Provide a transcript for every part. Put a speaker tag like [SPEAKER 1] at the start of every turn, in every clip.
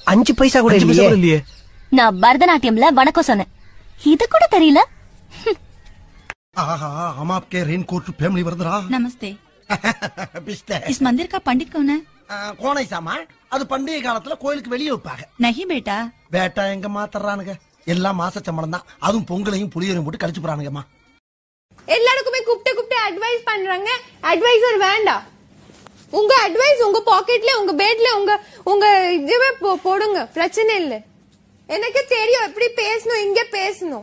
[SPEAKER 1] அஞ்சு பைசா கூட
[SPEAKER 2] அஞ்சு பைசா கூட
[SPEAKER 1] இல்லையே
[SPEAKER 2] இல்லையே
[SPEAKER 3] நான் பரதநாட்டியம்ல வணக்கம் சொன்னேன் இது கூட தெரியல
[SPEAKER 4] आहा हम आपके रेनकोट फैमिली वर्दरा
[SPEAKER 5] नमस्ते
[SPEAKER 4] பிஸ்தே
[SPEAKER 5] इस मंदिर का पंडित कौन है
[SPEAKER 4] கோணை சாமான் அது பண்டிகை காலத்துல கோயிலுக்கு வெளியே வைப்பாங்க
[SPEAKER 5] नहीं बेटा
[SPEAKER 4] வேட்டா எங்க மாத்தறானுங்க எல்லாம் மாச சம்பளம் தான் அதுவும் பொங்கலையும் புளியரையும் போட்டு கழிச்சு போறானுங்கம்மா
[SPEAKER 6] எல்லாருக்குமே கூப்பிட்டு கூப்பிட்டு அட்வைஸ் பண்றாங்க அட்வைசர் வேண்டாம் உங்க அட்வைஸ் உங்க பாக்கெட்ல உங்க பெட்ல உங்க உங்க இதுவே போ- போடுங்க பிரச்சனை இல்ல எனக்கு தெரியும் எப்படி பேசணும் இங்க பேசணும்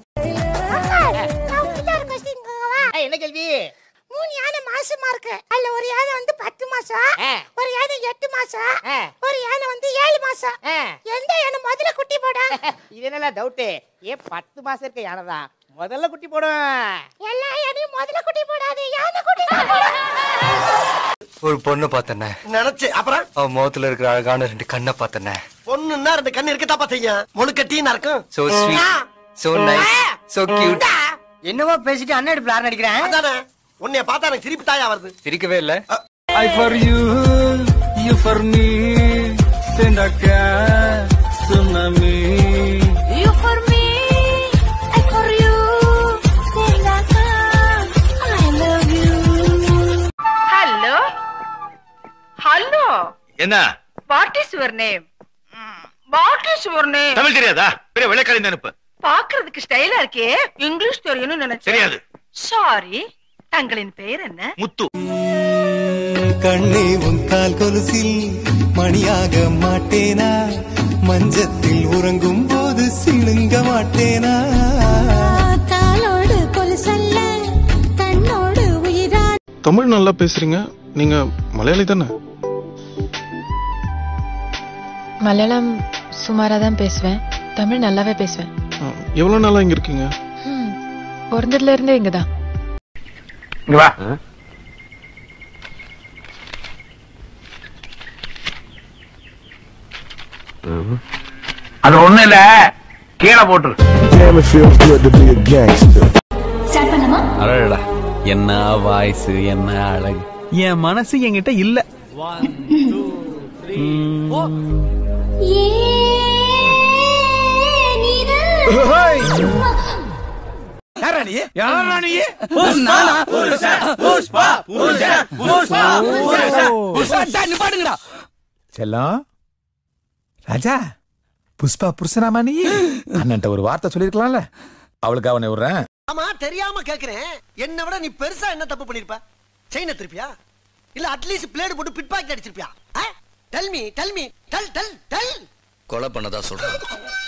[SPEAKER 7] என்ன கேள்வி
[SPEAKER 8] மூணு யானை மாசமா இருக்கு அதுல ஒரு யானை வந்து பத்து மாசம் ஒரு யானை எட்டு மாசம் ஒரு யானை வந்து ஏழு மாசம் எந்த யானை முதல்ல குட்டி போட
[SPEAKER 7] இது என்னல டவுட்டு ஏன் பத்து மாசம் இருக்க யானை தான் முதல்ல குட்டி போடும்
[SPEAKER 8] எல்லா யானையும் முதல்ல குட்டி போடாது யானை குட்டி தான் போடும்.
[SPEAKER 9] ஒரு பொண்ணு பார்த்தனே
[SPEAKER 4] நினைச்சு அப்புறம்
[SPEAKER 9] அவ முகத்துல இருக்கிற அழகான ரெண்டு கண்ணை பார்த்தனே
[SPEAKER 4] பொண்ணுன்னா ரெண்டு கண்ணு இருக்கத்தாப்பா செய்யும் முழுக்கட்டின்னு இருக்கும்
[SPEAKER 9] so sweet so nice so cute
[SPEAKER 1] என்னவோ பேசிட்டு அண்ணன் எடுப்பு யார் நடிக்கிறேன்
[SPEAKER 4] அதானே உன்னைய பார்த்தா எனக்கு சிரிப்பு தாயா வருது
[SPEAKER 9] சிரிக்கவே இல்ல
[SPEAKER 2] I for you you for me செண்டாக்க tsunami
[SPEAKER 3] You for me, I for you. I love you.
[SPEAKER 10] Hello hello
[SPEAKER 2] என்ன
[SPEAKER 10] what is your name what is your name
[SPEAKER 2] தமிழ் தெரியாதா பெரிய வெள்ளைக்காரி நினைப்பு
[SPEAKER 10] பாக்குறதுக்கு ஸ்டைலா இருக்கே இங்கிலீஷ் தெரியும்னு நினைச்சேன்
[SPEAKER 2] தெரியாது.
[SPEAKER 10] சாரி தங்களின் பெயர் என்ன
[SPEAKER 2] முத்து
[SPEAKER 11] கண்ணே உன் கால் கொலுசில் மணியாக மாட்டேனா மஞ்சத்தில் உறங்கும் போது சிணுங்க மாட்டேனா
[SPEAKER 8] காலோடு கொலுசல்ல கண்ணோடு உயிரா
[SPEAKER 12] தமிழ் நல்லா பேசுறீங்க நீங்க மலையாளி தானே
[SPEAKER 13] மலையாளம் சுமாரா தான் பேசுவேன் தமிழ் நல்லாவே பேசுவேன்
[SPEAKER 12] எவ்வளவு நாளா இங்க இருக்கீங்க
[SPEAKER 13] ம், பிறந்ததுல இருந்தே இங்கதான்
[SPEAKER 2] இங்க வா அது ஒண்ணு இல்ல கீழே போட்டுரு
[SPEAKER 3] ஸ்டார்ட் பண்ணலாமா
[SPEAKER 14] அழடா என்ன வாய்ஸ் என்ன அழகு என் மனசு என்கிட்ட இல்ல
[SPEAKER 2] யாரா நீ யாரா நீ
[SPEAKER 14] நிப்பாடுங்கடா செல்லம் ராஜா புஷ்பா புருஷனாமா நீ அண்ணன்ட்ட ஒரு வார்த்தை சொல்லிருக்கலாம்ல அவளுக்கு அவனை விடுறேன்
[SPEAKER 4] ஆமா தெரியாம கேக்குறேன் என்ன விட நீ பெருசா என்ன தப்பு பண்ணிருப்ப செயின திருப்பியா இல்ல அட்லீஸ்ட் பிளேடு போட்டு பிட் பாக்கெட் அடிச்சிருப்பியா tell me tell me tell tell tell
[SPEAKER 9] கொலை பண்ணதா சொல்றேன்